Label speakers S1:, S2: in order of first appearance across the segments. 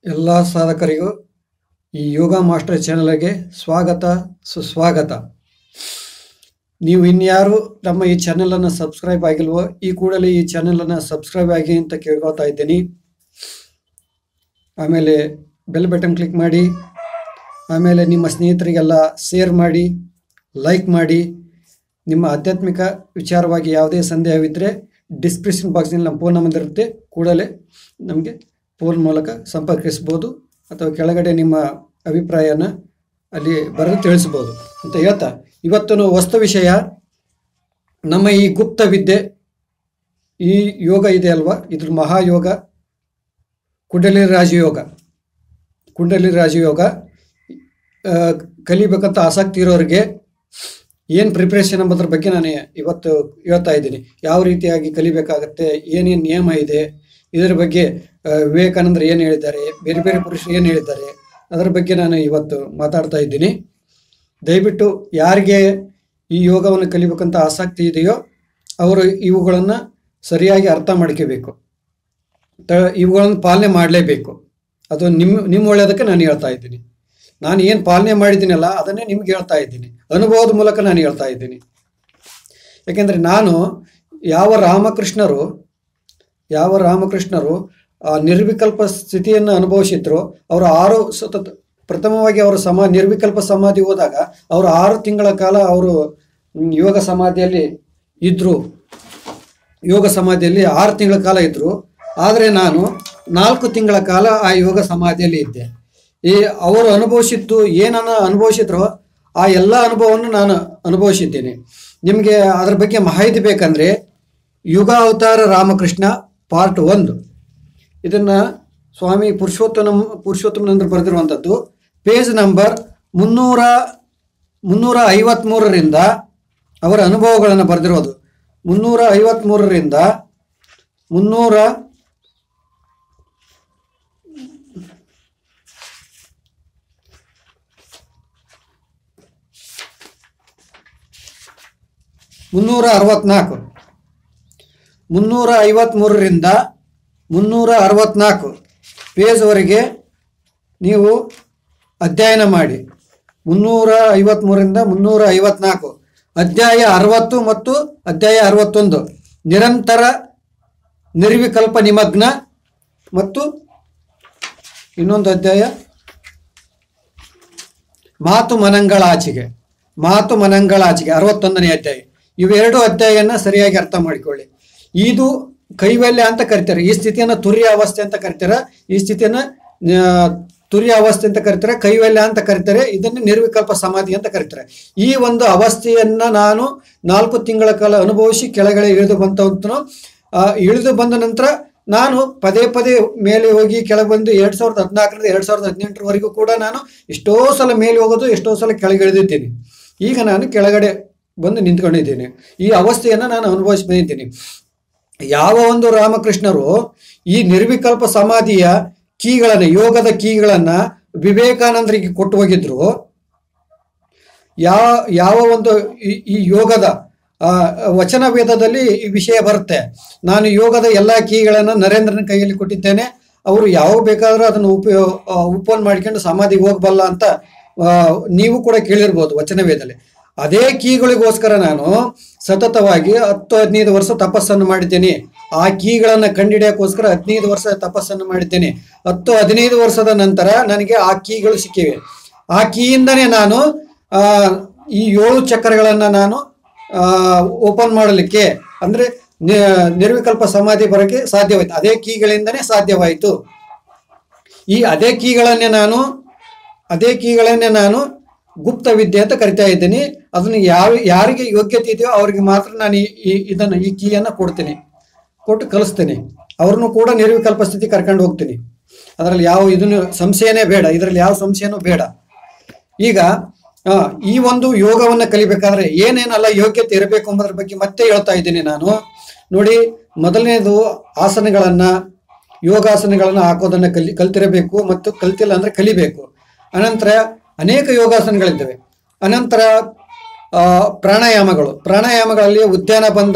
S1: ಎಲ್ಲ ಸಾಧಕರಿಗೂ ಈ ಯೋಗ ಮಾಸ್ಟರ್ ಚಾನಲ್ಗೆ ಸ್ವಾಗತ ಸುಸ್ವಾಗತ ನೀವು ಇನ್ಯಾರು ನಮ್ಮ ಈ ಚಾನೆಲನ್ನು ಸಬ್ಸ್ಕ್ರೈಬ್ ಆಗಿಲ್ವೋ ಈ ಕೂಡಲೇ ಈ ಚಾನೆಲನ್ನು ಸಬ್ಸ್ಕ್ರೈಬ್ ಆಗಿ ಅಂತ ಕೇಳ್ಕೊತಾ ಇದ್ದೀನಿ ಆಮೇಲೆ ಬೆಲ್ ಬಟನ್ ಕ್ಲಿಕ್ ಮಾಡಿ ಆಮೇಲೆ ನಿಮ್ಮ ಸ್ನೇಹಿತರಿಗೆಲ್ಲ ಶೇರ್ ಮಾಡಿ ಲೈಕ್ ಮಾಡಿ ನಿಮ್ಮ ಆಧ್ಯಾತ್ಮಿಕ ವಿಚಾರವಾಗಿ ಯಾವುದೇ ಸಂದೇಹವಿದ್ದರೆ ಡಿಸ್ಕ್ರಿಪ್ಷನ್ ಬಾಕ್ಸ್ನಲ್ಲಿ ನಮ್ಮ ಫೋನ್ ನಂಬರ್ ಇರುತ್ತೆ ಕೂಡಲೇ ನಮಗೆ ಫೋನ್ ಮೂಲಕ ಸಂಪರ್ಕಿಸ್ಬೋದು ಅಥವಾ ಕೆಳಗಡೆ ನಿಮ್ಮ ಅಭಿಪ್ರಾಯನ ಅಲ್ಲಿ ಬರೆದು ತಿಳಿಸ್ಬೋದು ಅಂತ ಹೇಳ್ತಾ ಇವತ್ತಿನ ವಸ್ತು ವಿಷಯ ನಮ್ಮ ಈ ಗುಪ್ತ ವಿದ್ಯೆ ಈ ಯೋಗ ಇದೆ ಅಲ್ವಾ ಇದ್ರ ಮಹಾಯೋಗ ಕುಂಡಲಿ ರಾಜಯೋಗ ಕುಂಡಲಿ ರಾಜಯೋಗ ಆ, ಕಲಿಬೇಕಂತ ಆಸಕ್ತಿ ಇರೋರಿಗೆ ಏನು ಪ್ರಿಪ್ರೇಷನ್ ಎಂಬುದ್ರ ಬಗ್ಗೆ ನಾನು ಇವತ್ತು ಹೇಳ್ತಾ ಇದ್ದೀನಿ ಯಾವ ರೀತಿಯಾಗಿ ಕಲಿಬೇಕಾಗತ್ತೆ ಏನೇನು ನಿಯಮ ಇದೆ ಇದರ ಬಗ್ಗೆ ಆ, ವಿವೇಕಾನಂದರು ಏನು ಹೇಳಿದ್ದಾರೆ ಬೇರೆ ಬೇರೆ ಪುರುಷರು ಏನು ಹೇಳಿದ್ದಾರೆ ಅದರ ಬಗ್ಗೆ ನಾನು ಇವತ್ತು ಮಾತಾಡ್ತಾ ಇದ್ದೀನಿ ದಯವಿಟ್ಟು ಯಾರಿಗೆ ಈ ಯೋಗವನ್ನು ಕಲಿಬೇಕಂತ ಆಸಕ್ತಿ ಇದೆಯೋ ಅವರು ಇವುಗಳನ್ನು ಸರಿಯಾಗಿ ಅರ್ಥ ಮಾಡ್ಕೋಬೇಕು ತ ಇವುಗಳನ್ನು ಪಾಲನೆ ಮಾಡಲೇಬೇಕು ಅದು ನಿಮ್ಮ ನಿಮ್ಮ ಒಳ್ಳೆಯದಕ್ಕೆ ನಾನು ಹೇಳ್ತಾ ಇದ್ದೀನಿ ನಾನು ಏನು ಪಾಲನೆ ಮಾಡಿದ್ದೀನಲ್ಲ ಅದನ್ನೇ ನಿಮ್ಗೆ ಹೇಳ್ತಾ ಇದ್ದೀನಿ ಅನುಭವದ ಮೂಲಕ ನಾನು ಹೇಳ್ತಾ ಇದ್ದೀನಿ ಯಾಕೆಂದರೆ ನಾನು ಯಾವ ರಾಮಕೃಷ್ಣರು ಯಾವ ರಾಮಕೃಷ್ಣರು ಆ ನಿರ್ವಿಕಲ್ಪ ಸ್ಥಿತಿಯನ್ನು ಅನುಭವಿಸಿದ್ರು ಅವರು ಆರು ಸತತ ಪ್ರಥಮವಾಗಿ ಅವರು ಸಮ ನಿರ್ವಿಕಲ್ಪ ಸಮಾಧಿ ಹೋದಾಗ ಅವರು ಆರು ತಿಂಗಳ ಕಾಲ ಅವರು ಮ್, ಯೋಗ ಸಮಾಧಿಯಲ್ಲಿ ಇದ್ರು ಯೋಗ ಸಮಾಧಿಯಲ್ಲಿ ಆರು ತಿಂಗಳ ಕಾಲ ಇದ್ರು ಆದರೆ ನಾನು ನಾಲ್ಕು ತಿಂಗಳ ಕಾಲ ಆ ಯೋಗ ಸಮಾಧಿಯಲ್ಲಿ ಇದ್ದೆ ಈ ಅವರು ಅನುಭವಿಸಿದ್ದು ಏನನ್ನ ಅನುಭವಿಸಿದ್ರೋ ಆ ಎಲ್ಲ ಅನುಭವವನ್ನು ನಾನು ಅನುಭವಿಸಿದ್ದೇನೆ ನಿಮಗೆ ಅದರ ಬಗ್ಗೆ ಮಾಹಿತಿ ಬೇಕಂದ್ರೆ ಯುಗ ಅವತಾರ ರಾಮಕೃಷ್ಣ ಪಾರ್ಟ್ ಒಂದು ಇದನ್ನ ಸ್ವಾಮಿ ಪುರುಷೋತ್ತಮ ಪುರುಷೋತ್ತಮನಂದ್ರ ಬರೆದಿರುವಂಥದ್ದು ಪೇಜ್ ನಂಬರ್ ಮುನ್ನೂರ ಮುನ್ನೂರ ಐವತ್ತ್ಮೂರರಿಂದ ಅವರ ಅನುಭವಗಳನ್ನು ಬರೆದಿರೋದು ಮುನ್ನೂರ ಐವತ್ತ್ಮೂರರಿಂದ ಮುನ್ನೂರ ಮುನ್ನೂರ ಅರವತ್ನಾಲ್ಕು ಮುನ್ನೂರ ಐವತ್ತ್ಮೂರರಿಂದ ಮುನ್ನೂರ ಅರವತ್ನಾಲ್ಕು ಪೇಜ್ವರೆಗೆ ನೀವು ಅಧ್ಯಯನ ಮಾಡಿ ಮುನ್ನೂರ ಐವತ್ತ್ಮೂರರಿಂದ ಮುನ್ನೂರ ಐವತ್ನಾಲ್ಕು ಅಧ್ಯಾಯ ಅರವತ್ತು ಮತ್ತು ಅಧ್ಯಾಯ ಅರವತ್ತೊಂದು ನಿರಂತರ ನಿರ್ವಿಕಲ್ಪ ನಿಮಗ್ನ ಮತ್ತು ಇನ್ನೊಂದು ಅಧ್ಯಾಯ ಮಾತು ಮನಂಗಳಾಚೆಗೆ ಮಾತು ಮನಂಗಳಾಚೆಗೆ ಅರವತ್ತೊಂದನೇ ಅಧ್ಯಾಯ ಇವೆರಡು ಅಧ್ಯಾಯನ ಸರಿಯಾಗಿ ಅರ್ಥ ಮಾಡಿಕೊಳ್ಳಿ ಇದು ಕೈವಲ್ಯ ಅಂತ ಕರಿತಾರೆ ಈ ಸ್ಥಿತಿಯನ್ನ ತುರ್ಯ ಅವಸ್ಥೆ ಅಂತ ಕರಿತಾರೆ ಈ ಸ್ಥಿತಿಯನ್ನ ಆ, ತುರ್ಯ ಅವಸ್ಥೆ ಅಂತ ಕರಿತಾರೆ ಕೈವಲ್ಯ ಅಂತ ಕರಿತಾರೆ ಇದನ್ನು ನಿರ್ವಿಕಲ್ಪ ಸಮಾಧಿ ಅಂತ ಕರಿತಾರೆ ಈ ಒಂದು ಅವಸ್ಥೆಯನ್ನ ನಾನು ನಾಲ್ಕು ತಿಂಗಳ ಕಾಲ ಅನುಭವಿಸಿ ಕೆಳಗಡೆ ಇಳಿದು ಬಂತಂತನು ಇಳಿದು ಬಂದ ನಂತರ ನಾನು ಪದೇ ಪದೇ ಮೇಲೆ ಹೋಗಿ ಕೆಳಗೆ ಬಂದು ಎರಡ್ ಸಾವಿರದ ಹದಿನಾಲ್ಕರಿಂದ ಎರಡ್ ಸಾವಿರದ ಹದಿನೆಂಟರವರೆಗೂ ಕೂಡ ನಾನು ಎಷ್ಟೋ ಸಲ ಮೇಲೆ ಹೋಗೋದು ಎಷ್ಟೋ ಸಲ ಕೆಳಗೆ ಇಳಿದಿದ್ದೀನಿ ಈಗ ನಾನು ಕೆಳಗಡೆ ಬಂದು ನಿಂತ್ಕೊಂಡಿದ್ದೀನಿ ಈ ಅವಸ್ಥೆಯನ್ನು ನಾನು ಅನುಭವಿಸಿ ಬಂದಿದ್ದೀನಿ ಯಾವ ಒಂದು ರಾಮಕೃಷ್ಣರು ಈ ನಿರ್ವಿಕಲ್ಪ ಸಮಾಧಿಯ ಕೀಗಳನ್ನು ಯೋಗದ ಕೀಗಳನ್ನು ವಿವೇಕಾನಂದರಿಗೆ ಕೊಟ್ಟು ಹೋಗಿದ್ರು ಯಾವ ಯಾವ ಒಂದು ಈ ಈ ಯೋಗದ ಆ, ವಚನ ವೇದದಲ್ಲಿ ಈ ವಿಷಯ ಬರುತ್ತೆ ನಾನು ಯೋಗದ ಎಲ್ಲ ಕೀಗಳನ್ನು ನರೇಂದ್ರನ ಕೈಯಲ್ಲಿ ಕೊಟ್ಟಿದ್ದೇನೆ ಅವರು ಯಾವಾಗ ಬೇಕಾದರೂ ಅದನ್ನು ಉಪಯೋ ಓಪನ್ ಮಾಡ್ಕೊಂಡು ಸಮಾಧಿಗೆ ಹೋಗಬಲ್ಲ ಅಂತ ಆ, ನೀವು ಕೂಡ ಕೇಳಿರ್ಬೋದು ವಚನ ವೇದದಲ್ಲಿ ಅದೇ ಕೀಗಳಿಗೋಸ್ಕರ ನಾನು ಸತತವಾಗಿ ಹತ್ತು ಹದಿನೈದು ವರ್ಷ ತಪಸ್ಸನ್ನು ಮಾಡಿದ್ದೇನೆ ಆ ಕೀಗಳನ್ನು ಕಂಡಿಡಿಯೋಕ್ಕೋಸ್ಕರ ಹದಿನೈದು ವರ್ಷ ತಪಸ್ಸನ್ನು ಮಾಡಿದ್ದೇನೆ ಹತ್ತು ಹದಿನೈದು ವರ್ಷದ ನಂತರ ನನಗೆ ಆ ಕೀಗಳು ಸಿಕ್ಕಿವೆ ಆ ಕೀಯಿಂದನೇ ನಾನು ಆ, ಈ ಏಳು ಚಕ್ರಗಳನ್ನು ನಾನು ಓಪನ್ ಮಾಡಲಿಕ್ಕೆ ಅಂದ್ರೆ ನಿ- ನಿರ್ವಿಕಲ್ಪ ಸಮಾಧಿ ಬರೋಕ್ಕೆ ಸಾಧ್ಯವಾಯಿತು ಅದೇ ಕೀಗಳಿಂದನೇ ಸಾಧ್ಯವಾಯಿತು ಈ ಅದೇ ಕೀಗಳನ್ನೇ ನಾನು ಅದೇ ಕೀಗಳನ್ನೇ ನಾನು ಗುಪ್ತ ವಿದ್ಯೆ ಅಂತ ಕರಿತಾ ಇದ್ದೀನಿ ಅದನ್ನು ಯಾವ ಯಾರಿಗೆ ಯೋಗ್ಯತೆ ಇದೆಯೋ ಅವ್ರಿಗೆ ಮಾತ್ರ ನಾನು ಈ ಈ- ಇದನ್ನು ಈ ಕೀಯನ್ನು ಕೊಡ್ತೀನಿ ಕೊಟ್ಟು ಕಲಿಸ್ತೀನಿ ಅವ್ರನ್ನು ಕೂಡ ನಿರ್ವಿಕಲ್ಪ ಸ್ಥಿತಿ ಕರ್ಕೊಂಡು ಹೋಗ್ತೀನಿ ಅದರಲ್ಲಿ ಯಾವ ಇದನ್ನು ಸಂಶಯನೇ ಬೇಡ ಇದರಲ್ಲಿ ಯಾವ ಸಂಶಯನೂ ಬೇಡ ಈಗ ಆ, ಈ ಒಂದು ಯೋಗವನ್ನು ಕಲಿಬೇಕಾದ್ರೆ ಏನೇನೆಲ್ಲ ಯೋಗ್ಯತೆ ಇರಬೇಕು ಎಂಬುದ್ರ ಬಗ್ಗೆ ಮತ್ತೆ ಹೇಳ್ತಾ ಇದ್ದೀನಿ ನಾನು ನೋಡಿ ಮೊದಲನೇದು ಆಸನಗಳನ್ನ ಯೋಗಾಸನಗಳನ್ನ ಹಾಕೋದನ್ನ ಕಲಿ ಕಲ್ತಿರಬೇಕು ಮತ್ತು ಕಲ್ತಿಲ್ಲ ಅಂದ್ರೆ ಕಲಿಬೇಕು ಅನಂತರ ಅನೇಕ ಯೋಗಾಸನಗಳಿದ್ದಾವೆ ಅನಂತರ ಆ, ಪ್ರಾಣಾಯಾಮಗಳು ಪ್ರಾಣಾಯಾಮಗಳಲ್ಲಿ ಉದ್ಯಾನ ಬಂಧ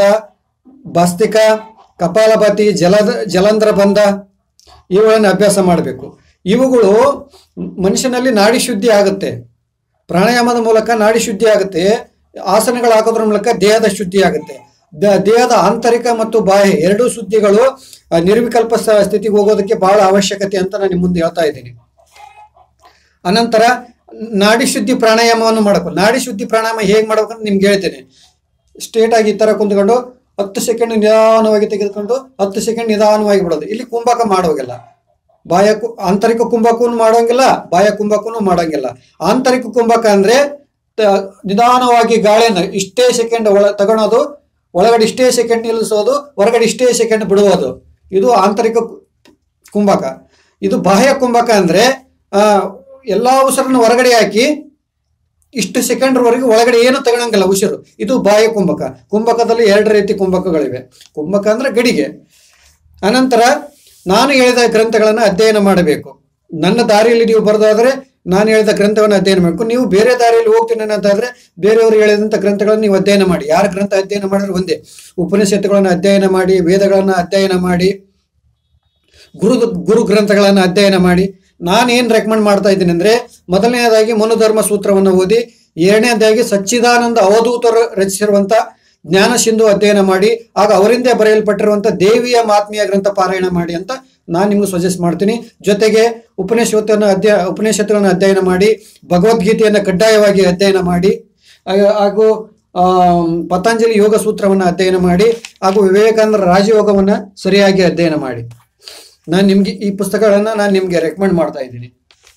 S1: ಭಸ್ತಿಕ ಕಪಾಲಭಾತಿ ಜಲದ ಜಲಂಧ್ರ ಬಂಧ ಇವುಗಳನ್ನು ಅಭ್ಯಾಸ ಮಾಡಬೇಕು ಇವುಗಳು ಮನುಷ್ಯನಲ್ಲಿ ನಾಡಿ ಶುದ್ಧಿ ಆಗುತ್ತೆ ಪ್ರಾಣಾಯಾಮದ ಮೂಲಕ ನಾಡಿ ಶುದ್ಧಿ ಆಗುತ್ತೆ ಆಸನಗಳು ಹಾಕೋದ್ರ ಮೂಲಕ ದೇಹದ ಶುದ್ಧಿ ಆಗುತ್ತೆ ದ- ದೇಹದ ಆಂತರಿಕ ಮತ್ತು ಬಾಹ್ಯ ಎರಡೂ ಶುದ್ಧಿಗಳು ಆ, ನಿರ್ವಿಕಲ್ಪ ಸ- ಸ್ಥಿತಿಗೆ ಹೋಗೋದಕ್ಕೆ ಬಹಳ ಅವಶ್ಯಕತೆ ಅಂತ ನಾನು ನಿಮ್ಮ ಮುಂದೆ ಹೇಳ್ತಾ ಇದ್ದೀನಿ ಅನಂತರ ನಾಡಿ ಶುದ್ಧಿ ಪ್ರಾಣಾಯಾಮವನ್ನು ಮಾಡಬೇಕು ನಾಡಿ ಶುದ್ಧಿ ಪ್ರಾಣಾಯಾಮ ಹೇಗೆ ಮಾಡ್ಬೇಕು ಅಂತ ನಿಮ್ಗೆ ಹೇಳ್ತೇನೆ ಸ್ಟ್ರೇಟ್ ಆಗಿ ಈ ತರ ಕುಂತ್ಕೊಂಡು ಹತ್ತು ಸೆಕೆಂಡ್ ನಿಧಾನವಾಗಿ ತೆಗೆದುಕೊಂಡು ಹತ್ತು ಸೆಕೆಂಡ್ ನಿಧಾನವಾಗಿ ಬಿಡೋದು ಇಲ್ಲಿ ಕುಂಭಕ ಮಾಡೋಗಿಲ್ಲ ಬಾಯ ಕು- ಆಂತರಿಕ ಕುಂಭಕೂ ಮಾಡೋಂಗಿಲ್ಲ ಬಾಯ ಕುಂಭಕೂ ಮಾಡೋಂಗಿಲ್ಲ ಆಂತರಿಕ ಕುಂಭಕ ಅಂದ್ರೆ ತ- ನಿಧಾನವಾಗಿ ಗಾಳಿಯನ್ನು ಇಷ್ಟೇ ಸೆಕೆಂಡ್ ಒಳ ತಗೊಳೋದು ಒಳಗಡೆ ಇಷ್ಟೇ ಸೆಕೆಂಡ್ ನಿಲ್ಲಿಸೋದು ಹೊರಗಡೆ ಇಷ್ಟೇ ಸೆಕೆಂಡ್ ಬಿಡುವುದು ಇದು ಆಂತರಿಕ ಕು- ಕುಂಭಕ ಇದು ಬಾಹ್ಯ ಕುಂಭಕ ಅಂದ್ರೆ ಆ, ಎಲ್ಲಾ ಉಸಿರನ್ನು ಹೊರಗಡೆ ಹಾಕಿ ಇಷ್ಟು ಸೆಕೆಂಡ್ವರೆಗೂ ಒಳಗಡೆ ಏನು ತಗೊಳಂಗಿಲ್ಲ ಉಸಿರು ಇದು ಬಾಹ್ಯ ಕುಂಭಕ ಕುಂಭಕದಲ್ಲಿ ಎರಡು ರೀತಿ ಕುಂಭಕಗಳಿವೆ ಕುಂಭಕ ಅಂದ್ರೆ ಗಡಿಗೆ ಅನಂತರ ನಾನು ಹೇಳಿದ ಗ್ರಂಥಗಳನ್ನು ಅಧ್ಯಯನ ಮಾಡಬೇಕು ನನ್ನ ದಾರಿಯಲ್ಲಿ ನೀವು ಬರೋದಾದ್ರೆ ನಾನು ಹೇಳಿದ ಗ್ರಂಥವನ್ನು ಅಧ್ಯಯನ ಮಾಡಬೇಕು ನೀವು ಬೇರೆ ದಾರಿಯಲ್ಲಿ ಹೋಗ್ತೀನಿ ಅನ್ನೋದಾದ್ರೆ ಬೇರೆಯವರು ಹೇಳಿದಂಥ ಗ್ರಂಥಗಳನ್ನು ನೀವು ಅಧ್ಯಯನ ಮಾಡಿ ಯಾರ ಗ್ರಂಥ ಅಧ್ಯಯನ ಮಾಡಿದ್ರೆ ಒಂದೇ ಉಪನಿಷತ್ತುಗಳನ್ನು ಅಧ್ಯಯನ ಮಾಡಿ ವೇದಗಳನ್ನು ಅಧ್ಯಯನ ಮಾಡಿ ಗುರು ಗುರು ಗ್ರಂಥಗಳನ್ನು ಅಧ್ಯಯನ ಮಾಡಿ ನಾನೇನು ರೆಕಮೆಂಡ್ ಮಾಡ್ತಾ ಇದ್ದೀನಿ ಅಂದ್ರೆ ಮೊದಲನೇದಾಗಿ ಮನುಧರ್ಮ ಸೂತ್ರವನ್ನು ಓದಿ ಎರಡನೇದಾಗಿ ಸಚ್ಚಿದಾನಂದ ಅವಧೂತರು ರಚಿಸಿರುವಂತ ಜ್ಞಾನ ಸಿಂಧು ಅಧ್ಯಯನ ಮಾಡಿ ಆಗ ಅವರಿಂದ ಬರೆಯಲ್ಪಟ್ಟಿರುವಂತ ದೇವಿಯ ಮಾತ್ಮೀಯ ಗ್ರಂಥ ಪಾರಾಯಣ ಮಾಡಿ ಅಂತ ನಾನು ನಿಮ್ಗೆ ಸಜೆಸ್ಟ್ ಮಾಡ್ತೀನಿ ಜೊತೆಗೆ ಉಪನಿಷತ್ತನ್ನು ಅಧ್ಯ ಉಪನಿಷತ್ತುಗಳನ್ನು ಅಧ್ಯಯನ ಮಾಡಿ ಭಗವದ್ಗೀತೆಯನ್ನು ಕಡ್ಡಾಯವಾಗಿ ಅಧ್ಯಯನ ಮಾಡಿ ಆ- ಹಾಗೂ ಆಮ್, ಪತಂಜಲಿ ಯೋಗ ಸೂತ್ರವನ್ನು ಅಧ್ಯಯನ ಮಾಡಿ ಹಾಗೂ ವಿವೇಕಾನಂದರ ರಾಜಯೋಗವನ್ನು ಸರಿಯಾಗಿ ಅಧ್ಯಯನ ಮಾಡಿ ನಾನು ನಿಮ್ಗೆ ಈ ಪುಸ್ತಕಗಳನ್ನು ನಾನು ನಿಮಗೆ ರೆಕಮೆಂಡ್ ಮಾಡ್ತಾ ಇದ್ದೀನಿ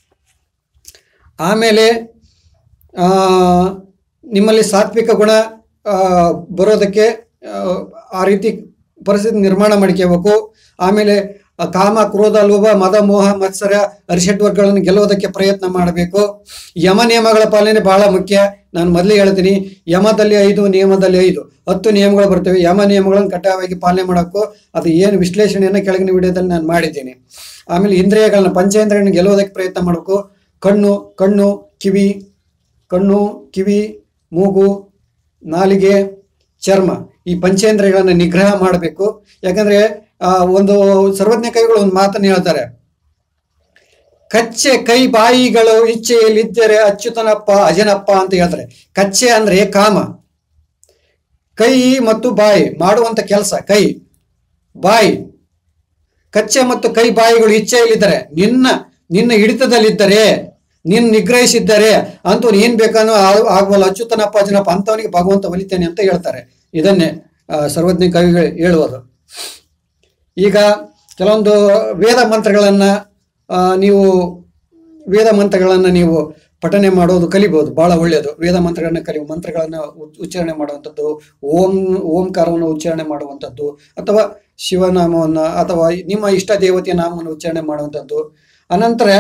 S1: ಆಮೇಲೆ ಆ, ನಿಮ್ಮಲ್ಲಿ ಸಾತ್ವಿಕ ಗುಣ ಆ, ಬರೋದಕ್ಕೆ ಆ, ಆ ರೀತಿ ಪರಿಸ್ಥಿತಿ ನಿರ್ಮಾಣ ಮಾಡ್ಕೋಬೇಕು ಆಮೇಲೆ ಆ ಕಾಮ ಕ್ರೋಧ ಲೋಭ ಮದ ಮೋಹ ಮತ್ಸರ ಅರಿಷಡ್ವರ್ಗಗಳನ್ನು ಗೆಲ್ಲುವುದಕ್ಕೆ ಪ್ರಯತ್ನ ಮಾಡಬೇಕು ಯಮ ನಿಯಮಗಳ ಪಾಲನೆ ಬಹಳ ಮುಖ್ಯ ನಾನು ಮೊದಲೇ ಹೇಳ್ತೀನಿ ಯಮದಲ್ಲಿ ಐದು ನಿಯಮದಲ್ಲಿ ಐದು ಹತ್ತು ನಿಯಮಗಳು ಬರ್ತವೆ ಯಮ ನಿಯಮಗಳನ್ನು ಕಡ್ಡಾಯವಾಗಿ ಪಾಲನೆ ಮಾಡಬೇಕು ಅದು ಏನು ವಿಶ್ಲೇಷಣೆಯನ್ನು ಕೆಳಗಿನ ವಿಡಿಯೋದಲ್ಲಿ ನಾನು ಮಾಡಿದ್ದೀನಿ ಆಮೇಲೆ ಇಂದ್ರಿಯಗಳನ್ನ ಪಂಚೇಂದ್ರಿಯಗಳನ್ನು ಗೆಲ್ಲುವುದಕ್ಕೆ ಪ್ರಯತ್ನ ಮಾಡಬೇಕು ಕಣ್ಣು ಕಣ್ಣು ಕಿವಿ ಕಣ್ಣು ಕಿವಿ ಮೂಗು ನಾಲಿಗೆ ಚರ್ಮ ಈ ಪಂಚೇಂದ್ರಿಯಗಳನ್ನು ನಿಗ್ರಹ ಮಾಡಬೇಕು ಯಾಕಂದ್ರೆ ಆ, ಒಂದು ಸರ್ವಜ್ಞ ಕವಿಗಳು ಒಂದು ಮಾತನ್ನು ಹೇಳ್ತಾರೆ ಕಚ್ಚೆ ಕೈ ಬಾಯಿಗಳು ಇಚ್ಛೆಯಲ್ಲಿದ್ದರೆ ಅಚ್ಯುತನಪ್ಪ ಅಜನಪ್ಪ ಅಂತ ಹೇಳ್ತಾರೆ ಕಚ್ಚೆ ಅಂದ್ರೆ ಕಾಮ ಕೈ ಮತ್ತು ಬಾಯಿ ಮಾಡುವಂತ ಕೆಲಸ ಕೈ ಬಾಯಿ ಕಚ್ಚೆ ಮತ್ತು ಕೈ ಬಾಯಿಗಳು ಇಚ್ಛೆಯಲ್ಲಿದ್ದರೆ ನಿನ್ನ ನಿನ್ನ ಹಿಡಿತದಲ್ಲಿದ್ದರೆ ನಿನ್ನ ನಿಗ್ರಹಿಸಿದ್ದರೆ ಅಂತೂ ಏನ್ ಬೇಕಾನೋ ಆ- ಆಗುವಲ್ಲ ಅಚ್ಯುತನಪ್ಪ ಅಜನಪ್ಪ ಅಂತವನಿಗೆ ಭಗವಂತ ಒಲಿತೇನೆ ಅಂತ ಹೇಳ್ತಾರೆ ಇದನ್ನೇ ಆ, ಸರ್ವಜ್ಞ ಕವಿಗಳು ಹೇಳುವುದು ಈಗ ಕೆಲವೊಂದು ವೇದ ಮಂತ್ರಗಳನ್ನ ಆ, ನೀವು ವೇದ ಮಂತ್ರಗಳನ್ನು ನೀವು ಪಠನೆ ಮಾಡೋದು ಕಲಿಬಹುದು ಬಹಳ ಒಳ್ಳೆಯದು ವೇದ ಮಂತ್ರಗಳನ್ನ ಕಲಿ ಮಂತ್ರಗಳನ್ನು ಉಚ್- ಉಚ್ಚಾರಣೆ ಮಾಡುವಂಥದ್ದು ಓಂ ಓಂಕಾರವನ್ನು ಉಚ್ಚಾರಣೆ ಮಾಡುವಂಥದ್ದು ಅಥವಾ ಶಿವನಾಮವನ್ನು ಅಥವಾ ನಿಮ್ಮ ಇಷ್ಟ ದೇವತೆಯ ನಾಮವನ್ನು ಉಚ್ಚಾರಣೆ ಮಾಡುವಂಥದ್ದು ಅನಂತರ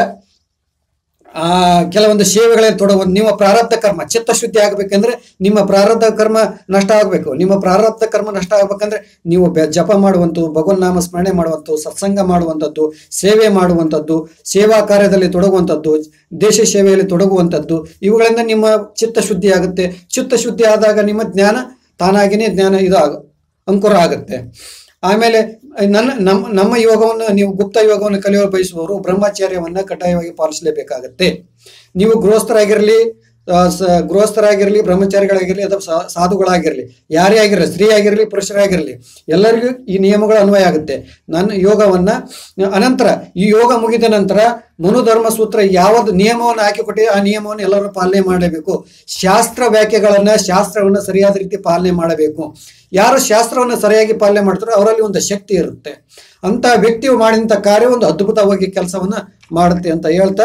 S1: ಆ ಕೆಲವೊಂದು ಸೇವೆಗಳಲ್ಲಿ ತೊಡಗ ನಿಮ್ಮ ಪ್ರಾರಬ್ಧ ಕರ್ಮ ಚಿತ್ತಶುದ್ಧಿ ಆಗಬೇಕಂದ್ರೆ ನಿಮ್ಮ ಪ್ರಾರಬ್ಧ ಕರ್ಮ ನಷ್ಟ ಆಗಬೇಕು ನಿಮ್ಮ ಪ್ರಾರಬ್ಧ ಕರ್ಮ ನಷ್ಟ ಆಗ್ಬೇಕಂದ್ರೆ ನೀವು ಬೆ- ಜಪ ಮಾಡುವಂಥದ್ದು ಭಗವನ್ ನಾಮ ಸ್ಮರಣೆ ಮಾಡುವಂಥದ್ದು ಸತ್ಸಂಗ ಮಾಡುವಂಥದ್ದು ಸೇವೆ ಮಾಡುವಂಥದ್ದು ಸೇವಾ ಕಾರ್ಯದಲ್ಲಿ ತೊಡಗುವಂಥದ್ದು ದೇಶ ಸೇವೆಯಲ್ಲಿ ತೊಡಗುವಂಥದ್ದು ಇವುಗಳಿಂದ ನಿಮ್ಮ ಚಿತ್ತಶುದ್ಧಿ ಆಗುತ್ತೆ ಚಿತ್ತಶುದ್ಧಿ ಆದಾಗ ನಿಮ್ಮ ಜ್ಞಾನ ತಾನಾಗಿಯೇ ಜ್ಞಾನ ಇದು ಆಗ ಅಂಕುರ ಆಗುತ್ತೆ ಆಮೇಲೆ ನನ್ನ ನಮ್ಮ ನಮ್ಮ ಯೋಗವನ್ನು ನೀವು ಗುಪ್ತ ಯೋಗವನ್ನು ಕಲಿಯಲು ಬಯಸುವವರು ಬ್ರಹ್ಮಚರ್ಯವನ್ನು ಕಡ್ಡಾಯವಾಗಿ ಪಾಲಿಸಲೇಬೇಕಾಗತ್ತೆ ನೀವು ಗೃಹಸ್ಥರಾಗಿರಲಿ ಆ, ಸ- ಗೃಹಸ್ಥರಾಗಿರಲಿ ಬ್ರಹ್ಮಚಾರಿಗಳಾಗಿರಲಿ ಅಥವಾ ಸಾ- ಸಾಧುಗಳಾಗಿರಲಿ ಯಾರೇ ಆಗಿರಲಿ ಸ್ತ್ರೀ ಆಗಿರಲಿ ಪುರುಷರಾಗಿರಲಿ ಎಲ್ಲರಿಗೂ ಈ ನಿಯಮಗಳು ಅನ್ವಯ ಆಗುತ್ತೆ ನನ್ನ ಯೋಗವನ್ನ ಅನಂತರ ಈ ಯೋಗ ಮುಗಿದ ನಂತರ ಮನುಧರ್ಮ ಸೂತ್ರ ಯಾವುದು ನಿಯಮವನ್ನು ಹಾಕಿಕೊಟ್ಟಿದೆ ಆ ನಿಯಮವನ್ನು ಎಲ್ಲರೂ ಪಾಲನೆ ಮಾಡಬೇಕು ಶಾಸ್ತ್ರ ವ್ಯಾಖ್ಯೆಗಳನ್ನ ಶಾಸ್ತ್ರವನ್ನು ಸರಿಯಾದ ರೀತಿ ಪಾಲನೆ ಮಾಡಬೇಕು ಯಾರು ಶಾಸ್ತ್ರವನ್ನು ಸರಿಯಾಗಿ ಪಾಲನೆ ಮಾಡ್ತಾರೋ ಅವರಲ್ಲಿ ಒಂದು ಶಕ್ತಿ ಇರುತ್ತೆ ಅಂತ ವ್ಯಕ್ತಿಯು ಮಾಡಿದಂಥ ಕಾರ್ಯ ಒಂದು ಅದ್ಭುತವಾಗಿ ಕೆಲಸವನ್ನ ಮಾಡುತ್ತೆ ಅಂತ ಹೇಳ್ತಾ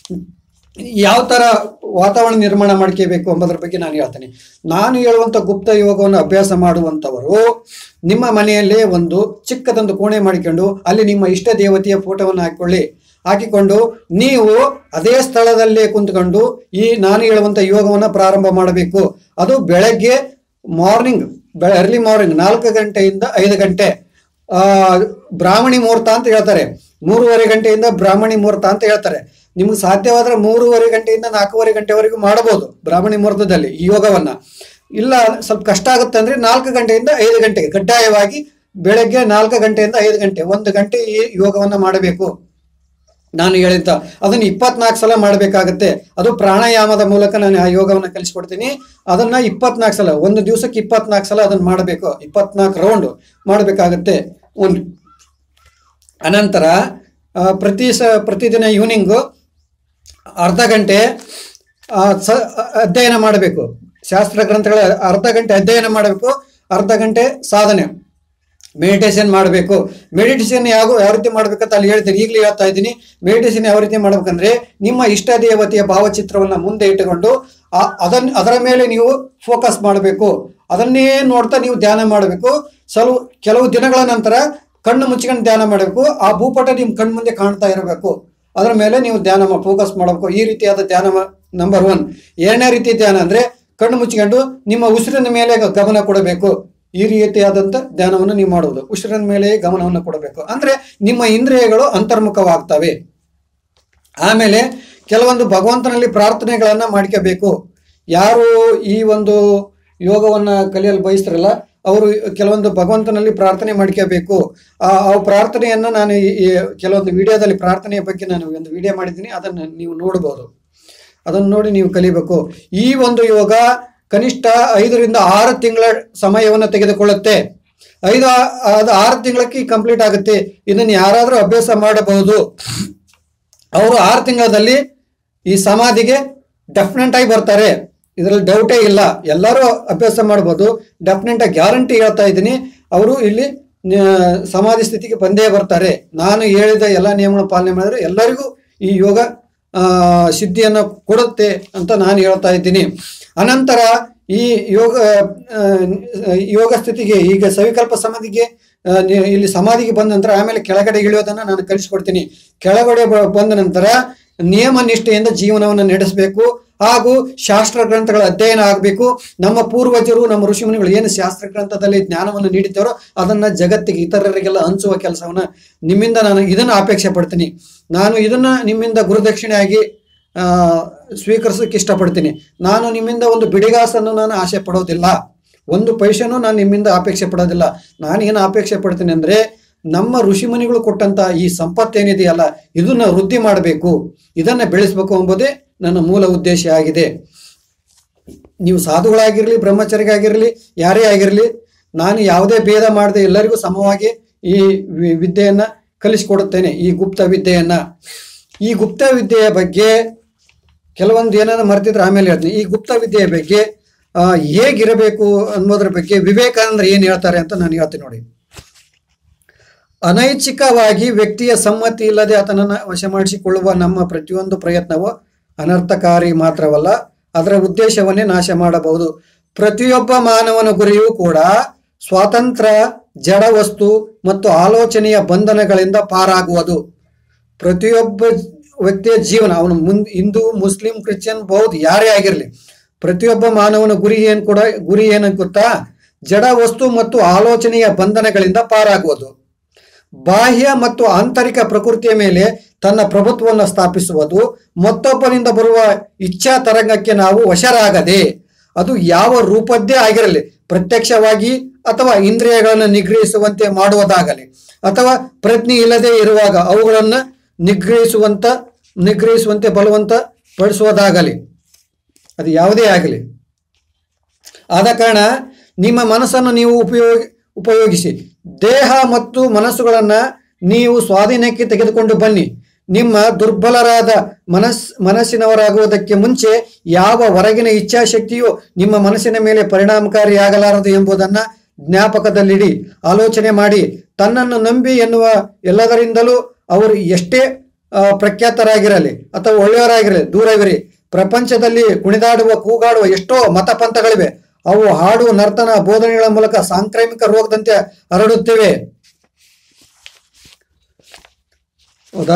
S1: ಯಾವ ತರ ವಾತಾವರಣ ನಿರ್ಮಾಣ ಮಾಡ್ಕೋಬೇಕು ಎಂಬುದರ ಬಗ್ಗೆ ನಾನು ಹೇಳ್ತೇನೆ ನಾನು ಹೇಳುವಂತ ಗುಪ್ತ ಯೋಗವನ್ನು ಅಭ್ಯಾಸ ಮಾಡುವಂತವರು ನಿಮ್ಮ ಮನೆಯಲ್ಲೇ ಒಂದು ಚಿಕ್ಕದೊಂದು ಕೋಣೆ ಮಾಡಿಕೊಂಡು ಅಲ್ಲಿ ನಿಮ್ಮ ಇಷ್ಟ ದೇವತೆಯ ಫೋಟೋವನ್ನು ಹಾಕೊಳ್ಳಿ ಹಾಕಿಕೊಂಡು ನೀವು ಅದೇ ಸ್ಥಳದಲ್ಲೇ ಕುಂತ್ಕೊಂಡು ಈ ನಾನು ಹೇಳುವಂತ ಯೋಗವನ್ನು ಪ್ರಾರಂಭ ಮಾಡಬೇಕು ಅದು ಬೆಳಗ್ಗೆ ಮಾರ್ನಿಂಗ್ ಬೆಳ ಅರ್ಲಿ ಮಾರ್ನಿಂಗ್ ನಾಲ್ಕು ಗಂಟೆಯಿಂದ ಐದು ಗಂಟೆ ಆ ಬ್ರಾಹ್ಮಣಿ ಮುಹೂರ್ತ ಅಂತ ಹೇಳ್ತಾರೆ ಮೂರುವರೆ ಗಂಟೆಯಿಂದ ಬ್ರಾಹ್ಮಣಿ ಮುಹೂರ್ತ ಅಂತ ಹೇಳ್ತಾರೆ ನಿಮ್ಗೆ ಸಾಧ್ಯವಾದ್ರೆ ಮೂರುವರೆ ಗಂಟೆಯಿಂದ ನಾಲ್ಕೂವರೆ ಗಂಟೆವರೆಗೂ ಮಾಡಬಹುದು ಬ್ರಾಹ್ಮಣಿ ಮುಹೂರ್ತದಲ್ಲಿ ಈ ಯೋಗವನ್ನ ಇಲ್ಲ ಸ್ವಲ್ಪ ಕಷ್ಟ ಆಗುತ್ತೆ ಅಂದ್ರೆ ನಾಲ್ಕು ಗಂಟೆಯಿಂದ ಐದು ಗಂಟೆಗೆ ಕಡ್ಡಾಯವಾಗಿ ಬೆಳಗ್ಗೆ ನಾಲ್ಕು ಗಂಟೆಯಿಂದ ಐದು ಗಂಟೆ ಒಂದು ಗಂಟೆ ಈ ಯೋಗವನ್ನ ಮಾಡಬೇಕು ನಾನು ಹೇಳಿದ್ದ ಅದನ್ನು ಇಪ್ಪತ್ನಾಲ್ಕು ಸಲ ಮಾಡಬೇಕಾಗತ್ತೆ ಅದು ಪ್ರಾಣಾಯಾಮದ ಮೂಲಕ ನಾನು ಆ ಯೋಗವನ್ನು ಕಲಿಸ್ಕೊಡ್ತೀನಿ ಅದನ್ನ ಇಪ್ಪತ್ನಾಲ್ಕು ಸಲ ಒಂದು ದಿವಸಕ್ಕೆ ಇಪ್ಪತ್ನಾಲ್ಕು ಸಲ ಅದನ್ನು ಮಾಡಬೇಕು ಇಪ್ಪತ್ನಾಲ್ಕು ರೌಂಡ್ ಮಾಡಬೇಕಾಗತ್ತೆ ಒಂದು ಅನಂತರ ಆ, ಪ್ರತಿ ಸ ಪ್ರತಿದಿನ ಈವ್ನಿಂಗು ಅರ್ಧ ಗಂಟೆ ಆ, ಸ ಅಧ್ಯಯನ ಮಾಡಬೇಕು ಶಾಸ್ತ್ರ ಗ್ರಂಥಗಳ ಅರ್ಧ ಗಂಟೆ ಅಧ್ಯಯನ ಮಾಡಬೇಕು ಅರ್ಧ ಗಂಟೆ ಸಾಧನೆ ಮೆಡಿಟೇಷನ್ ಮಾಡಬೇಕು ಮೆಡಿಟೇಷನ್ ಯಾವ ಯಾವ ರೀತಿ ಮಾಡ್ಬೇಕಂತ ಅಲ್ಲಿ ಹೇಳ್ತೀನಿ ಈಗಲೇ ಹೇಳ್ತಾ ಇದ್ದೀನಿ ಮೆಡಿಟೇಷನ್ ಯಾವ ರೀತಿ ಮಾಡ್ಬೇಕಂದ್ರೆ ನಿಮ್ಮ ಇಷ್ಟ ದೇವತೆಯ ಭಾವಚಿತ್ರವನ್ನ ಮುಂದೆ ಇಟ್ಟುಕೊಂಡು ಆ- ಅದನ್ನ ಅದರ ಮೇಲೆ ನೀವು ಫೋಕಸ್ ಮಾಡಬೇಕು ಅದನ್ನೇ ನೋಡ್ತಾ ನೀವು ಧ್ಯಾನ ಮಾಡಬೇಕು ಸ್ವಲ್ಪ ಕೆಲವು ದಿನಗಳ ನಂತರ ಕಣ್ಣು ಮುಚ್ಕೊಂಡು ಧ್ಯಾನ ಮಾಡಬೇಕು ಆ ಭೂಪಟ ನಿಮ್ಮ ಕಣ್ಣು ಮುಂದೆ ಕಾಣ್ತಾ ಇರಬೇಕು ಅದರ ಮೇಲೆ ನೀವು ಧ್ಯಾನ ಫೋಕಸ್ ಮಾಡಬೇಕು ಈ ರೀತಿಯಾದ ಧ್ಯಾನ ನಂಬರ್ ಒನ್ ಎರಡನೇ ರೀತಿ ಧ್ಯಾನ ಅಂದ್ರೆ ಕಣ್ಣು ಮುಚ್ಕೊಂಡು ನಿಮ್ಮ ಉಸಿರಿನ ಮೇಲೆ ಗ- ಗಮನ ಕೊಡಬೇಕು ಈ ರೀತಿಯಾದಂಥ ಧ್ಯಾನವನ್ನು ನೀವು ಮಾಡುವುದು ಉಸಿರಿನ ಮೇಲೆ ಗಮನವನ್ನು ಕೊಡಬೇಕು ಅಂದ್ರೆ ನಿಮ್ಮ ಇಂದ್ರಿಯಗಳು ಅಂತರ್ಮುಖವಾಗ್ತವೆ ಆಮೇಲೆ ಕೆಲವೊಂದು ಭಗವಂತನಲ್ಲಿ ಪ್ರಾರ್ಥನೆಗಳನ್ನ ಮಾಡ್ಕೋಬೇಕು ಯಾರು ಈ ಒಂದು ಯೋಗವನ್ನ ಕಲಿಯಲು ಬಯಸ್ತಾರಲ್ಲ ಅವರು ಕೆಲವೊಂದು ಭಗವಂತನಲ್ಲಿ ಪ್ರಾರ್ಥನೆ ಮಾಡ್ಕೋಬೇಕು ಆ ಆ ಪ್ರಾರ್ಥನೆಯನ್ನ ನಾನು ಈ- ಈ ಕೆಲವೊಂದು ವಿಡಿಯೋದಲ್ಲಿ ಪ್ರಾರ್ಥನೆಯ ಬಗ್ಗೆ ನಾನು ಒಂದು ವಿಡಿಯೋ ಮಾಡಿದ್ದೀನಿ ಅದನ್ನು ನೀವು ನೋಡಬಹುದು ಅದನ್ನು ನೋಡಿ ನೀವು ಕಲಿಬೇಕು ಈ ಒಂದು ಯೋಗ ಕನಿಷ್ಠ ಐದರಿಂದ ಆರು ತಿಂಗಳ ಸಮಯವನ್ನು ತೆಗೆದುಕೊಳ್ಳುತ್ತೆ ಐದು ಆ- ಅದು ಆರು ತಿಂಗಳಕ್ಕೆ ಕಂಪ್ಲೀಟ್ ಆಗುತ್ತೆ ಇದನ್ನು ಯಾರಾದರೂ ಅಭ್ಯಾಸ ಮಾಡಬಹುದು ಅವರು ಆರು ತಿಂಗಳಲ್ಲಿ ಈ ಸಮಾಧಿಗೆ ಡೆಫಿನೆಟ್ ಆಗಿ ಬರ್ತಾರೆ ಇದರಲ್ಲಿ ಡೌಟೇ ಇಲ್ಲ ಎಲ್ಲರೂ ಅಭ್ಯಾಸ ಮಾಡ್ಬೋದು ಡೆಫಿನೆಟ್ ಆಗಿ ಗ್ಯಾರಂಟಿ ಹೇಳ್ತಾ ಇದ್ದೀನಿ ಅವರು ಇಲ್ಲಿ ಆ, ಸಮಾಧಿ ಸ್ಥಿತಿಗೆ ಬಂದೇ ಬರ್ತಾರೆ ನಾನು ಹೇಳಿದ ಎಲ್ಲ ನಿಯಮಗಳ ಪಾಲನೆ ಮಾಡಿದ್ರೆ ಎಲ್ಲರಿಗೂ ಈ ಯೋಗ ಆ, ಸಿದ್ಧಿಯನ್ನ ಕೊಡುತ್ತೆ ಅಂತ ನಾನು ಹೇಳ್ತಾ ಇದ್ದೀನಿ ಅನಂತರ ಈ ಯೋಗ ಆ, ಯೋಗ ಸ್ಥಿತಿಗೆ ಈಗ ಸವಿಕಲ್ಪ ಸಮಾಧಿಗೆ ಆ, ನಿ- ಇಲ್ಲಿ ಸಮಾಧಿಗೆ ಬಂದ ನಂತರ ಆಮೇಲೆ ಕೆಳಗಡೆ ಇಳಿಯೋದನ್ನ ನಾನು ಕಲಿಸ್ಕೊಡ್ತೀನಿ ಕೆಳಗಡೆ ಬ- ಬಂದ ನಂತರ ನಿಯಮ ನಿಷ್ಠೆಯಿಂದ ಜೀವನವನ್ನು ನಡೆಸಬೇಕು ಹಾಗೂ ಶಾಸ್ತ್ರ ಗ್ರಂಥಗಳ ಅಧ್ಯಯನ ಆಗಬೇಕು ನಮ್ಮ ಪೂರ್ವಜರು ನಮ್ಮ ಋಷಿಮುನಿಗಳು ಏನು ಶಾಸ್ತ್ರ ಗ್ರಂಥದಲ್ಲಿ ಜ್ಞಾನವನ್ನು ನೀಡಿದ್ದಾರೋ ಅದನ್ನ ಜಗತ್ತಿಗೆ ಇತರರಿಗೆಲ್ಲ ಹಂಚುವ ಕೆಲಸವನ್ನ ನಿಮ್ಮಿಂದ ನಾನು ಇದನ್ನ ಅಪೇಕ್ಷೆ ಪಡ್ತೀನಿ ನಾನು ಇದನ್ನ ನಿಮ್ಮಿಂದ ಗುರುದಕ್ಷಿಣೆಯಾಗಿ ಆ, ಸ್ವೀಕರಿಸೋಕೆ ಇಷ್ಟಪಡ್ತೀನಿ ನಾನು ನಿಮ್ಮಿಂದ ಒಂದು ಬಿಡಿಗಾಸನ್ನು ನಾನು ಆಸೆ ಪಡೋದಿಲ್ಲ ಒಂದು ಪೈಸೆನೂ ನಾನು ನಿಮ್ಮಿಂದ ಅಪೇಕ್ಷೆ ಪಡೋದಿಲ್ಲ ನಾನು ಏನು ಅಪೇಕ್ಷೆ ಪಡ್ತೀನಿ ಅಂದ್ರೆ ನಮ್ಮ ಋಷಿಮುನಿಗಳು ಕೊಟ್ಟಂತ ಈ ಸಂಪತ್ತೇನಿದೆಯಲ್ಲ ಇದನ್ನ ವೃದ್ಧಿ ಮಾಡಬೇಕು ಇದನ್ನ ಬೆಳೆಸಬೇಕು ಎಂಬುದೇ ನನ್ನ ಮೂಲ ಉದ್ದೇಶ ಆಗಿದೆ ನೀವು ಸಾಧುಗಳಾಗಿರಲಿ ಬ್ರಹ್ಮಚಾರಿಗಾಗಿರಲಿ ಯಾರೇ ಆಗಿರಲಿ ನಾನು ಯಾವುದೇ ಭೇದ ಮಾಡದೆ ಎಲ್ಲರಿಗೂ ಸಮವಾಗಿ ಈ ವಿ- ವಿದ್ಯೆಯನ್ನ ಕಲಿಸಿಕೊಡುತ್ತೇನೆ ಈ ಗುಪ್ತ ವಿದ್ಯೆಯನ್ನ ಈ ಗುಪ್ತ ವಿದ್ಯೆಯ ಬಗ್ಗೆ ಕೆಲವೊಂದು ಏನಾದ್ರು ಮರ್ತಿದ್ರೆ ಆಮೇಲೆ ಹೇಳ್ತೀನಿ ಈ ಗುಪ್ತ ವಿದ್ಯೆಯ ಬಗ್ಗೆ ಆ, ಹೇಗಿರಬೇಕು ಅನ್ನೋದ್ರ ಬಗ್ಗೆ ವಿವೇಕಾನಂದರು ಏನು ಹೇಳ್ತಾರೆ ಅಂತ ನಾನು ಹೇಳ್ತೀನಿ ನೋಡಿ ಅನೈಚ್ಛಿಕವಾಗಿ ವ್ಯಕ್ತಿಯ ಸಮ್ಮತಿ ಇಲ್ಲದೆ ಆತನನ್ನು ವಶಮಾಡಿಸಿಕೊಳ್ಳುವ ನಮ್ಮ ಪ್ರತಿಯೊಂದು ಪ್ರಯತ್ನವು ಅನರ್ಥಕಾರಿ ಮಾತ್ರವಲ್ಲ ಅದರ ಉದ್ದೇಶವನ್ನೇ ನಾಶ ಮಾಡಬಹುದು ಪ್ರತಿಯೊಬ್ಬ ಮಾನವನ ಗುರಿಯೂ ಕೂಡ ಸ್ವಾತಂತ್ರ್ಯ ಜಡ ವಸ್ತು ಮತ್ತು ಆಲೋಚನೆಯ ಬಂಧನಗಳಿಂದ ಪಾರಾಗುವುದು ಪ್ರತಿಯೊಬ್ಬ ವ್ಯಕ್ತಿಯ ಜೀವನ ಅವನು ಮುಂದ್ ಹಿಂದೂ ಮುಸ್ಲಿಂ ಕ್ರಿಶ್ಚಿಯನ್ ಬೌದ್ಧ ಯಾರೇ ಆಗಿರಲಿ ಪ್ರತಿಯೊಬ್ಬ ಮಾನವನ ಗುರಿ ಏನು ಕೂಡ ಗುರಿ ಏನು ಗೊತ್ತಾ ಜಡ ವಸ್ತು ಮತ್ತು ಆಲೋಚನೆಯ ಬಂಧನಗಳಿಂದ ಪಾರಾಗುವುದು ಬಾಹ್ಯ ಮತ್ತು ಆಂತರಿಕ ಪ್ರಕೃತಿಯ ಮೇಲೆ ತನ್ನ ಪ್ರಭುತ್ವವನ್ನು ಸ್ಥಾಪಿಸುವುದು ಮತ್ತೊಬ್ಬನಿಂದ ಬರುವ ಇಚ್ಛಾ ತರಂಗಕ್ಕೆ ನಾವು ವಶರಾಗದೆ ಅದು ಯಾವ ರೂಪದ್ದೇ ಆಗಿರಲಿ ಪ್ರತ್ಯಕ್ಷವಾಗಿ ಅಥವಾ ಇಂದ್ರಿಯಗಳನ್ನು ನಿಗ್ರಹಿಸುವಂತೆ ಮಾಡುವುದಾಗಲಿ ಅಥವಾ ಪ್ರಜ್ಞೆ ಇಲ್ಲದೆ ಇರುವಾಗ ಅವುಗಳನ್ನು ನಿಗ್ರಹಿಸುವಂತ ನಿಗ್ರಹಿಸುವಂತೆ ಬಲವಂತ ಪಡಿಸುವುದಾಗಲಿ ಅದು ಯಾವುದೇ ಆಗಲಿ ಆದ ಕಾರಣ ನಿಮ್ಮ ಮನಸ್ಸನ್ನು ನೀವು ಉಪಯೋಗ ಉಪಯೋಗಿಸಿ ದೇಹ ಮತ್ತು ಮನಸ್ಸುಗಳನ್ನು ನೀವು ಸ್ವಾಧೀನಕ್ಕೆ ತೆಗೆದುಕೊಂಡು ಬನ್ನಿ ನಿಮ್ಮ ದುರ್ಬಲರಾದ ಮನಸ್ ಮನಸ್ಸಿನವರಾಗುವುದಕ್ಕೆ ಮುಂಚೆ ಯಾವ ಹೊರಗಿನ ಇಚ್ಛಾಶಕ್ತಿಯು ನಿಮ್ಮ ಮನಸ್ಸಿನ ಮೇಲೆ ಪರಿಣಾಮಕಾರಿಯಾಗಲಾರದು ಎಂಬುದನ್ನು ಜ್ಞಾಪಕದಲ್ಲಿಡಿ ಆಲೋಚನೆ ಮಾಡಿ ತನ್ನನ್ನು ನಂಬಿ ಎನ್ನುವ ಎಲ್ಲದರಿಂದಲೂ ಅವರು ಎಷ್ಟೇ ಆ, ಪ್ರಖ್ಯಾತರಾಗಿರಲಿ ಅಥವಾ ಒಳ್ಳೆಯವರಾಗಿರಲಿ ದೂರವಿರಿ ಪ್ರಪಂಚದಲ್ಲಿ ಕುಣಿದಾಡುವ ಕೂಗಾಡುವ ಎಷ್ಟೋ ಮತಪಂಥಗಳಿವೆ ಅವು ಹಾಡು ನರ್ತನ ಬೋಧನೆಗಳ ಮೂಲಕ ಸಾಂಕ್ರಾಮಿಕ ರೋಗದಂತೆ ಹರಡುತ್ತಿವೆ ಹೌದಾ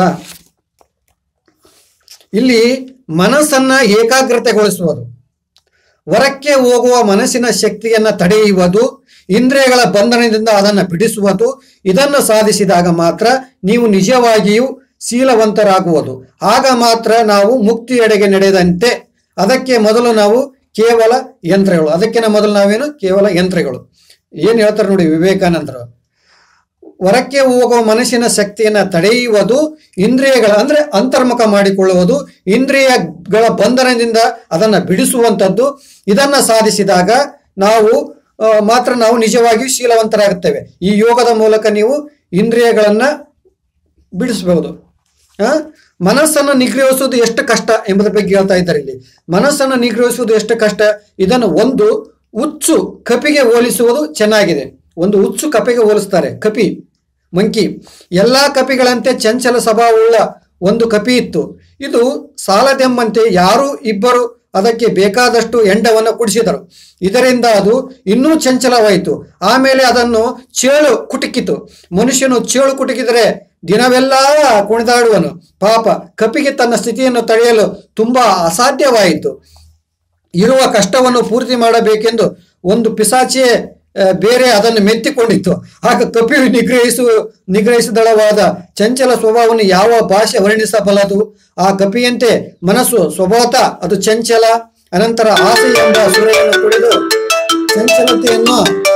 S1: ಇಲ್ಲಿ ಮನಸ್ಸನ್ನ ಏಕಾಗ್ರತೆಗೊಳಿಸುವುದು ಹೊರಕ್ಕೆ ಹೋಗುವ ಮನಸ್ಸಿನ ಶಕ್ತಿಯನ್ನ ತಡೆಯುವುದು ಇಂದ್ರಿಯಗಳ ಬಂಧನದಿಂದ ಅದನ್ನು ಬಿಡಿಸುವುದು ಇದನ್ನು ಸಾಧಿಸಿದಾಗ ಮಾತ್ರ ನೀವು ನಿಜವಾಗಿಯೂ ಶೀಲವಂತರಾಗುವುದು ಆಗ ಮಾತ್ರ ನಾವು ಮುಕ್ತಿಯೆಡೆಗೆ ನಡೆದಂತೆ ಅದಕ್ಕೆ ಮೊದಲು ನಾವು ಕೇವಲ ಯಂತ್ರಗಳು ಅದಕ್ಕಿಂತ ಮೊದಲು ನಾವೇನು ಕೇವಲ ಯಂತ್ರಗಳು ಏನು ಹೇಳ್ತಾರೆ ನೋಡಿ ವಿವೇಕಾನಂದರು ಹೊರಕ್ಕೆ ಹೋಗುವ ಮನಸ್ಸಿನ ಶಕ್ತಿಯನ್ನು ತಡೆಯುವುದು ಇಂದ್ರಿಯಗಳ ಅಂದ್ರೆ ಅಂತರ್ಮುಖ ಮಾಡಿಕೊಳ್ಳುವುದು ಇಂದ್ರಿಯಗಳ ಬಂಧನದಿಂದ ಅದನ್ನು ಬಿಡಿಸುವಂಥದ್ದು ಇದನ್ನು ಸಾಧಿಸಿದಾಗ ನಾವು ಆ, ಮಾತ್ರ ನಾವು ನಿಜವಾಗಿಯೂ ಶೀಲವಂತರಾಗುತ್ತೇವೆ ಈ ಯೋಗದ ಮೂಲಕ ನೀವು ಇಂದ್ರಿಯಗಳನ್ನ ಬಿಡಿಸಬಹುದು ಆ? ಮನಸ್ಸನ್ನು ನಿಗ್ರಹಿಸುವುದು ಎಷ್ಟು ಕಷ್ಟ ಎಂಬುದರ ಬಗ್ಗೆ ಹೇಳ್ತಾ ಇದ್ದಾರೆ ಇಲ್ಲಿ ಮನಸ್ಸನ್ನು ನಿಗ್ರಹಿಸುವುದು ಎಷ್ಟು ಕಷ್ಟ ಇದನ್ನು ಒಂದು ಹುಚ್ಚು ಕಪಿಗೆ ಹೋಲಿಸುವುದು ಚೆನ್ನಾಗಿದೆ ಒಂದು ಹುಚ್ಚು ಕಪಿಗೆ ಹೋಲಿಸ್ತಾರೆ ಕಪಿ ಮಂಕಿ ಎಲ್ಲಾ ಕಪಿಗಳಂತೆ ಚಂಚಲ ಸ್ವಭಾವವುಳ್ಳ ಒಂದು ಕಪಿ ಇತ್ತು ಇದು ಸಾಲದೆಂಬಂತೆ ಯಾರು ಇಬ್ಬರು ಅದಕ್ಕೆ ಬೇಕಾದಷ್ಟು ಎಂಡವನ್ನು ಕುಡಿಸಿದರು ಇದರಿಂದ ಅದು ಇನ್ನೂ ಚಂಚಲವಾಯಿತು ಆಮೇಲೆ ಅದನ್ನು ಚೇಳು ಕುಟುಕಿತು ಮನುಷ್ಯನು ಚೇಳು ಕುಟುಕಿದರೆ ದಿನವೆಲ್ಲ ಕುಣಿದಾಡುವನು ಪಾಪ ಕಪಿಗೆ ತನ್ನ ಸ್ಥಿತಿಯನ್ನು ತಡೆಯಲು ತುಂಬಾ ಅಸಾಧ್ಯವಾಯಿತು ಇರುವ ಕಷ್ಟವನ್ನು ಪೂರ್ತಿ ಮಾಡಬೇಕೆಂದು ಒಂದು ಪಿಸಾಚಿಯೇ ಆ, ಬೇರೆ ಅದನ್ನು ಮೆತ್ತಿಕೊಂಡಿತ್ತು ಆಗ ಕಪಿಯು ನಿಗ್ರಹಿಸು ನಿಗ್ರಹಿಸಿದಳವಾದ ಚಂಚಲ ಸ್ವಭಾವವನ್ನು ಯಾವ ಭಾಷೆ ವರ್ಣಿಸಬಲ್ಲದು ಆ ಕಪಿಯಂತೆ ಮನಸ್ಸು ಸ್ವಭಾವತ ಅದು ಚಂಚಲ ಅನಂತರ ಆಸೆ ಎಂಬ ಸುರೆಯನ್ನು ಕುಡಿದು ಚಂಚಲತೆಯನ್ನು